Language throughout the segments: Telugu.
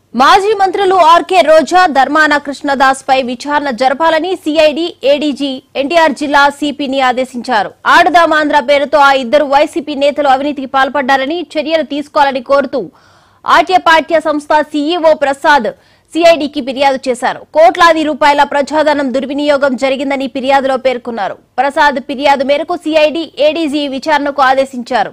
మాజీ మంత్రులు ఆర్కే రోజా ధర్మాన కృష్ణదాస్ పై విచారణ జరపాలని సిఐడి ఏడీజీ ఎన్టీఆర్ జిల్లా సిపిని ఆదేశించారు ఆడుదామాంధ్ర పేరుతో ఆ ఇద్దరు వైసీపీ నేతలు అవినీతికి పాల్పడ్డారని చర్యలు తీసుకోవాలని కోరుతూ ఆట్యపాట్య సంస్థ సీఈఓ ప్రసాద్ సిఐడికి ఫిర్యాదు చేశారు కోట్లాది రూపాయల ప్రజాధనం దుర్వినియోగం జరిగిందని ఫిర్యాదులో పేర్కొన్నారు ప్రసాద్ ఫిర్యాదు మేరకు సిఐడి ఏడీజీ విచారణకు ఆదేశించారు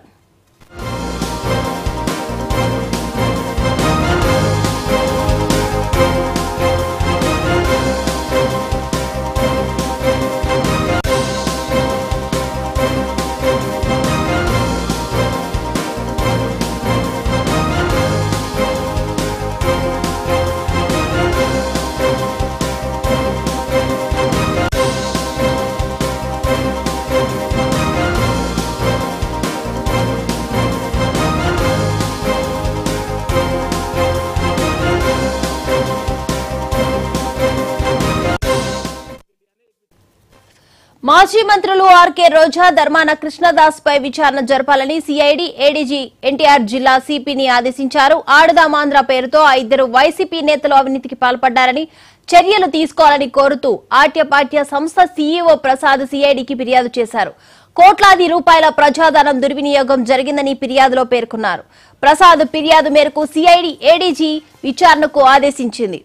మాజీ మంత్రులు ఆర్కే రోజా ధర్మాన కృష్ణదాస్ పై విచారణ జరపాలని సిఐడి ఏడీజీ ఎన్టీఆర్ జిల్లా సిపిని ఆదేశించారు ఆడుదామాంధ్ర పేరుతో ఆ ఇద్దరు వైసీపీ నేతలు అవినీతికి పాల్పడ్డారని చర్యలు తీసుకోవాలని కోరుతూ ఆట్యపాట్య సంస్థ సీఈఓ ప్రసాద్ సిఐడికి ఫిర్యాదు చేశారు కోట్లాది రూపాయల ప్రజాధనం దుర్వినియోగం జరిగిందని ఫిర్యాదులో పేర్కొన్నారు ప్రసాద్ ఫిర్యాదు మేరకు సిఐడి ఏడీజీ విచారణకు ఆదేశించింది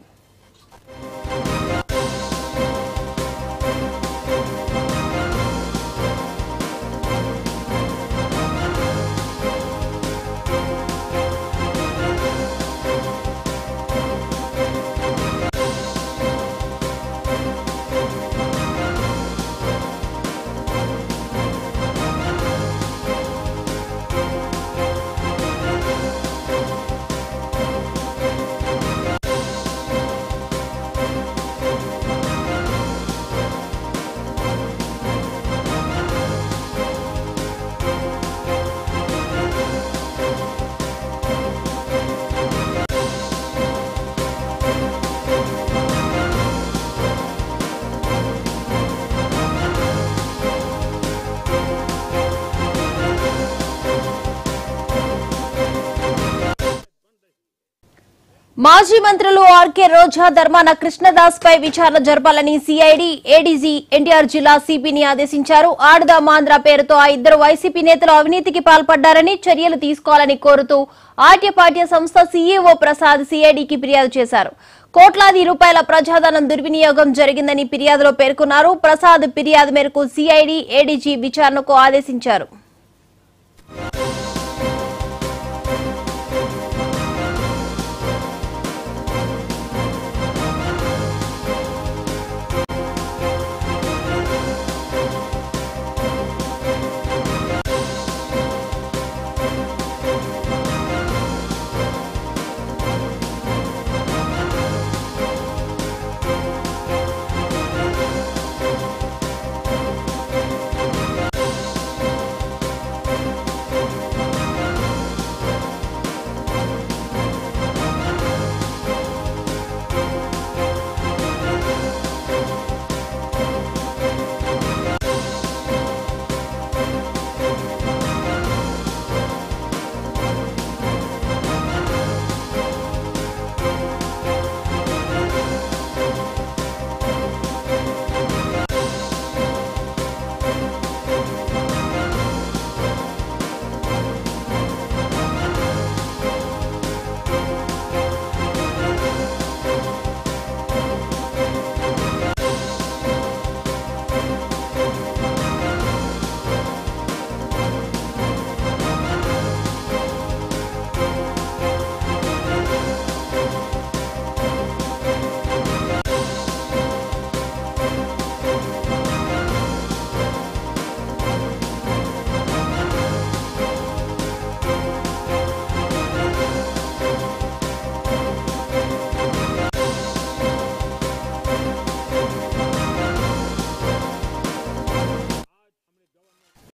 మాజీ మంత్రులు ఆర్కే రోజా ధర్మాన కృష్ణదాస్ పై విచారణ జరపాలని సిఐడి ఏడీజీ ఎన్టీఆర్ జిల్లా సిపిని ఆదేశించారు ఆడుదామాంధ్ర పేరుతో ఆ ఇద్దరు వైసీపీ నేతలు అవినీతికి పాల్పడ్డారని చర్యలు తీసుకోవాలని కోరుతూ ఆట్యపాట్య సంస్థ సీఈఓ ప్రసాద్ సిఐడికి ఫిర్యాదు చేశారు కోట్లాది రూపాయల ప్రజాధనం దుర్వినియోగం జరిగిందని ఫిర్యాదులో పేర్కొన్నారు ప్రసాద్ ఫిర్యాదు మేరకు సిఐడి ఏడీజీ విచారణకు ఆదేశించారు